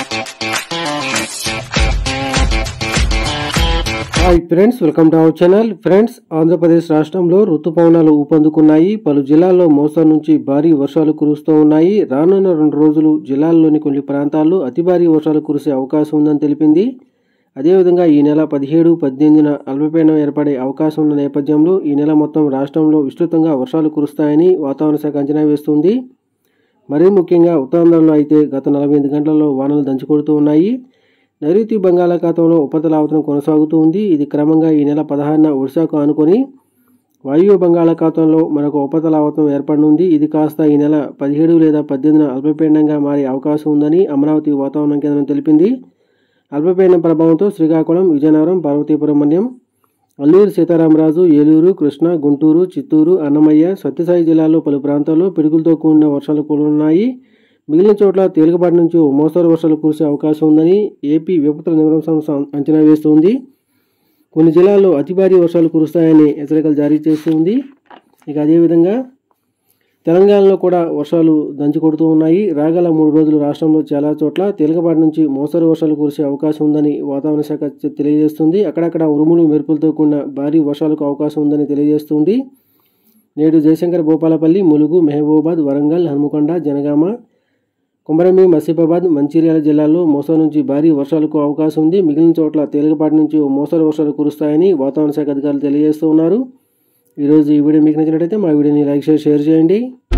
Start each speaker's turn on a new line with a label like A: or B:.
A: hi friends welcome to our channel friends Andhra Pradesh రాష్ట్రంలో ఋతుపవనాలు ఊపందుకున్నాయి పలు జిల్లాల్లో మోస్తరు నుంచి భారీ వర్షాలు కురుస్తూ ఉన్నాయి రానున్న రెండు రోజులు జిల్లాల్లోని కొన్ని ప్రాంతాల్లో అతి భారీ వర్షాలు కురిసే అవకాశం ఉందని తెలిపింది అదేవిధంగా ఈ నెల పదిహేడు పద్దెనిమిదిన అల్పపీడనం ఏర్పడే అవకాశం ఉన్న నేపథ్యంలో ఈ నెల మొత్తం రాష్ట్రంలో విస్తృతంగా వర్షాలు కురుస్తాయని వాతావరణ శాఖ అంచనా వేస్తుంది మరీ ముఖ్యంగా ఉత్తరాంధ్రలో అయితే గత నలభై ఎనిమిది గంటల్లో వానలు దంచుకొడుతూ ఉన్నాయి నైరుతి బంగాళాఖాతంలో ఉపరితల ఆవర్తనం కొనసాగుతూ ఉంది ఇది క్రమంగా ఈ నెల పదహారున ఒడిశాకు ఆనుకొని వాయువ్య బంగాళాఖాతంలో మరొక ఉపరితల ఆవర్తనం ఏర్పడనుంది ఇది కాస్త ఈ నెల పదిహేడు లేదా పద్దెనిమిదిన అల్పపీడనంగా మారే అవకాశం ఉందని అమరావతి వాతావరణ కేంద్రం తెలిపింది అల్పపీడనం ప్రభావంతో శ్రీకాకుళం విజయనగరం పార్వతీపురం మన్యం అల్లూరు సీతారామరాజు ఏలూరు కృష్ణా గుంటూరు చిత్తూరు అన్నమయ్య సత్యసాయి జిల్లాలో పలు ప్రాంతాల్లో పిడుగులతో కూడిన వర్షాలు కురున్నాయి మిగిలిన చోట్ల తేలికపాటి నుంచి ఓ మోస్తరు వర్షాలు కురిసే అవకాశం ఉందని ఏపీ విపత్తుల నివారణ సంస్థ అంచనా వేస్తుంది కొన్ని జిల్లాల్లో అతి భారీ వర్షాలు కురుస్తాయని హెచ్చరికలు జారీ చేస్తుంది ఇక అదేవిధంగా తెలంగాణలో కూడా వర్షాలు దంచి కొడుతూ ఉన్నాయి రాగల మూడు రోజులు రాష్ట్రంలో చాలా చోట్ల తేలికపాటి నుంచి మోస్తరు వర్షాలు కురిసే అవకాశం ఉందని వాతావరణ శాఖ చె- తెలియజేస్తుంది అక్కడక్కడ ఉరుములు మెరుపులతో కూడిన భారీ వర్షాలకు అవకాశం ఉందని తెలియజేస్తుంది నేడు జయశంకర్ భూపాలపల్లి ములుగు మహబూబాద్ వరంగల్ హన్మకొండ జనగామ కుమరంభీం మసీబాబాద్ మంచిర్యాల జిల్లాల్లో మోస్తరు నుంచి భారీ వర్షాలకు అవకాశం ఉంది మిగిలిన చోట్ల తేలికపాటి నుంచి ఓ మోస్తరు వర్షాలు కురుస్తాయని వాతావరణ శాఖ అధికారులు తెలియజేస్తూ ఉన్నారు ఈరోజు ఈ వీడియో మీకు నచ్చినట్లయితే మా వీడియోని లైక్ చేసి షేర్ చేయండి